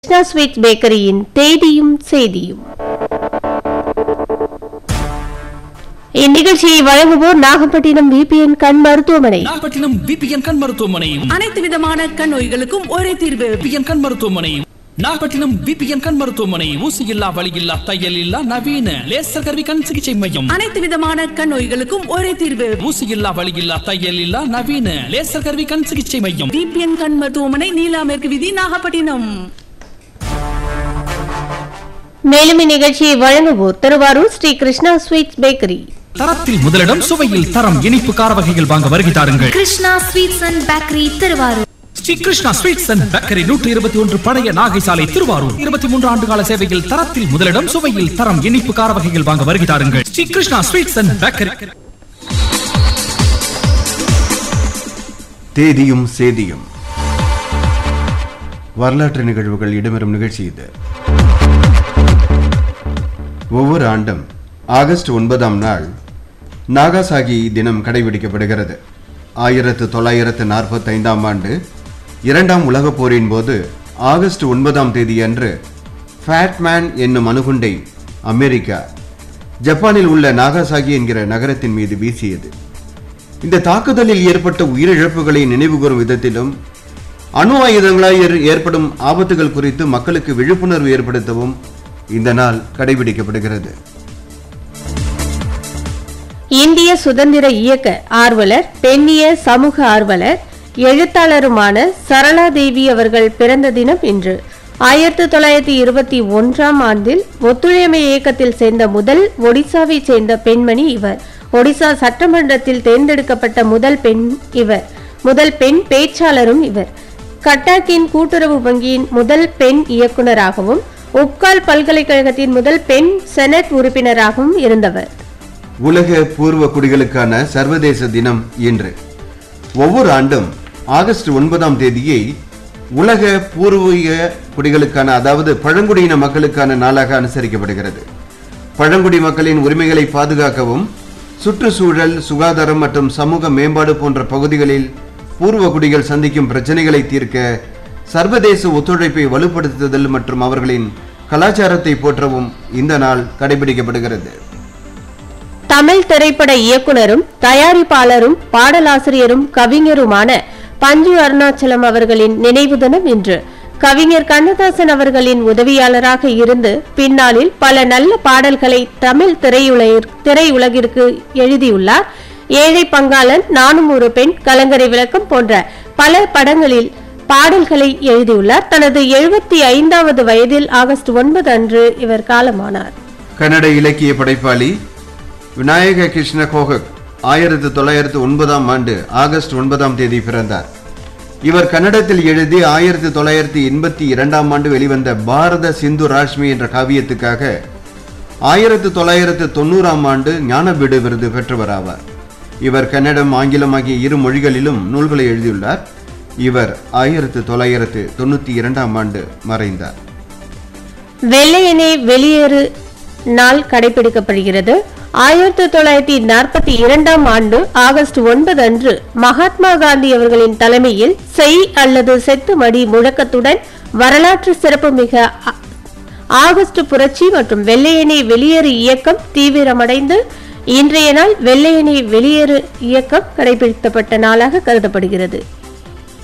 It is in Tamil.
கிருஷ்ணா ஸ்வீட்ஸ் பேக்கரியின் தேதியும் செய்தியும் இந்நிகழ்ச்சியை வழங்குவோர் நாகப்பட்டினம் விபிஎன் கண் மருத்துவமனை நாகப்பட்டினம் பிபிஎன் கண் மருத்துவமனை அனைத்து விதமான கண் நோய்களுக்கும் ஒரே தீர்வு பிபிஎன் கண் மருத்துவமனை நாகப்பட்டினம் பிபிஎன் கண் மருத்துவமனை ஊசி இல்லா வலி இல்லா தையல் இல்லா நவீன லேசர் கருவி கண் சிகிச்சை மையம் அனைத்து விதமான கண் நோய்களுக்கும் ஒரே தீர்வு ஊசி இல்லா வலி இல்லா தையல் இல்லா நவீன லேசர் கருவி கண் சிகிச்சை மையம் டிபிஎன் கண் மருத்துவமனை நீலா மேற்கு விதி நாகப்பட்டினம் மேலும் இந்நிகழ்ச்சியை வழங்குவோர் திருவாரூர் ஸ்ரீ கிருஷ்ணா ஸ்வீட்ஸ் பேக்கரி தரத்தில் முதலிடம் சுவையில் தரம் இனிப்பு கார வகைகள் வாங்க வருகை தாருங்கள் Krishna sweets and bakery Thiruvarur Shri Krishna sweets and bakery நூற்றி இருபத்தி ஒன்று பழைய நாகை சாலை திருவாரூர் இருபத்தி மூன்று ஆண்டு கால சேவையில் தரத்தில் முதலிடம் சுவையில் தரம் இனிப்பு கார வகைகள் வாங்க வருகை தாருங்கள் Shri Krishna sweets and bakery தேதியும் சேதியும் வரலாற்று நிகழ்வுகள் இடம்பெறும் நிகழ்ச்சி இது ஒவ்வொரு ஆண்டும் ஆகஸ்ட் ஒன்பதாம் நாள் நாகாசாகி தினம் கடைபிடிக்கப்படுகிறது ஆயிரத்து தொள்ளாயிரத்து நாற்பத்தைந்தாம் ஆண்டு இரண்டாம் உலகப் போரின் போது ஆகஸ்ட் ஒன்பதாம் தேதியன்று ஃபேட்மேன் என்னும் அணுகுண்டை அமெரிக்கா ஜப்பானில் உள்ள நாகாசாகி என்கிற நகரத்தின் மீது வீசியது இந்த தாக்குதலில் ஏற்பட்ட உயிரிழப்புகளை நினைவுகூரும் விதத்திலும் அணு ஆயுதங்களால் ஏற்- ஏற்படும் ஆபத்துகள் குறித்து மக்களுக்கு விழிப்புணர்வு ஏற்படுத்தவும் இந்த நாள் கடைபிடிக்கப்படுகிறது இந்திய சுதந்திர இயக்க ஆர்வலர் பெண்ணிய சமூக ஆர்வலர் எழுத்தாளருமான சரளா தேவி அவர்கள் பிறந்த தினம் இன்று ஆயிரத்தி தொள்ளாயிரத்தி இருபத்தி ஒன்றாம் ஆண்டில் ஒத்துழையாமை இயக்கத்தில் சேர்ந்த முதல் ஒடிசாவைச் சேர்ந்த பெண்மணி இவர் ஒடிசா சட்டமன்றத்தில் தேர்ந்தெடுக்கப்பட்ட முதல் பெண் இவர் முதல் பெண் பேச்சாளரும் இவர் கட்டாக்கின் கூட்டுறவு வங்கியின் முதல் பெண் இயக்குனராகவும் உப்கால் பல்கலைக்கழகத்தின் முதல் பெண் செனட் உறுப்பினராகவும் இருந்தவர் உலக பூர்வ குடிகளுக்கான சர்வதேச தினம் இன்று ஒவ்வொரு ஆண்டும் ஆகஸ்ட் ஒன்பதாம் தேதியை உலக பூர்வீக குடிகளுக்கான அதாவது பழங்குடியின மக்களுக்கான நாளாக அனுசரிக்கப்படுகிறது பழங்குடி மக்களின் உரிமைகளை பாதுகாக்கவும் சுற்றுச்சூழல் சுகாதாரம் மற்றும் சமூக மேம்பாடு போன்ற பகுதிகளில் பூர்வ குடிகள் சந்திக்கும் பிரச்சனைகளை தீர்க்க சர்வதேச ஒத்துழைப்பை வலுப்படுத்துதல் மற்றும் அவர்களின் கலாச்சாரத்தை போற்றவும் இந்த நாள் கடைபிடிக்கப்படுகிறது தமிழ் திரைப்பட இயக்குனரும் தயாரிப்பாளரும் பாடலாசிரியரும் கவிஞருமான பஞ்சு அருணாச்சலம் அவர்களின் நினைவு தினம் இன்று கவிஞர் கண்ணதாசன் அவர்களின் உதவியாளராக இருந்து பின்னாளில் பல நல்ல பாடல்களை தமிழ் திரையுலகிற்- திரையுலகிற்கு எழுதியுள்ளார் ஏழை பங்காளன் நானும் ஒரு பெண் கலங்கரை விளக்கம் போன்ற பல படங்களில் பாடல்களை எழுதியுள்ளார் தனது எழுபத்தி ஐந்தாவது வயதில் ஆகஸ்ட் ஒன்பது அன்று இவர் காலமானார் கன்னட இலக்கிய படைப்பாளி விநாயக கிருஷ்ண கோகக் ஆயிரத்தி தொள்ளாயிரத்து ஒன்பதாம் ஆண்டு ஆகஸ்ட் ஒன்பதாம் தேதி பிறந்தார் இவர் கன்னடத்தில் எழுதி ஆயிரத்தி தொள்ளாயிரத்தி எண்பத்தி இரண்டாம் ஆண்டு வெளிவந்த பாரத சிந்து ராஷ்மி என்ற காவியத்துக்காக ஆயிரத்தி தொள்ளாயிரத்து தொண்ணூறாம் ஆண்டு ஞானபீடு விருது பெற்றவர் ஆவார் இவர் கன்னடம் ஆங்கிலம் ஆகிய இரு மொழிகளிலும் நூல்களை எழுதியுள்ளார் இவர் ஆயிரத்து தொள்ளாயிரத்து தொண்ணூற்றி இரண்டாம் ஆண்டு மறைந்தார் வெள்ளையனே வெளியேறு நாள் கடைபிடிக்கப்படுகிறது ஆயிரத்தி தொள்ளாயிரத்தி நாற்பத்தி இரண்டாம் ஆண்டு ஆகஸ்ட் ஒன்பது அன்று மகாத்மா காந்தி அவர்களின் தலைமையில் செய் அல்லது செத்து மடி முழக்கத்துடன் வரலாற்று சிறப்புமிக ஆ- ஆகஸ்ட் புரட்சி மற்றும் வெள்ளையனே வெளியேறு இயக்கம் தீவிரமடைந்து இன்றைய நாள் வெள்ளையனே வெளியேறு இயக்கம் கடைபிடிக்கப்பட்ட நாளாக கருதப்படுகிறது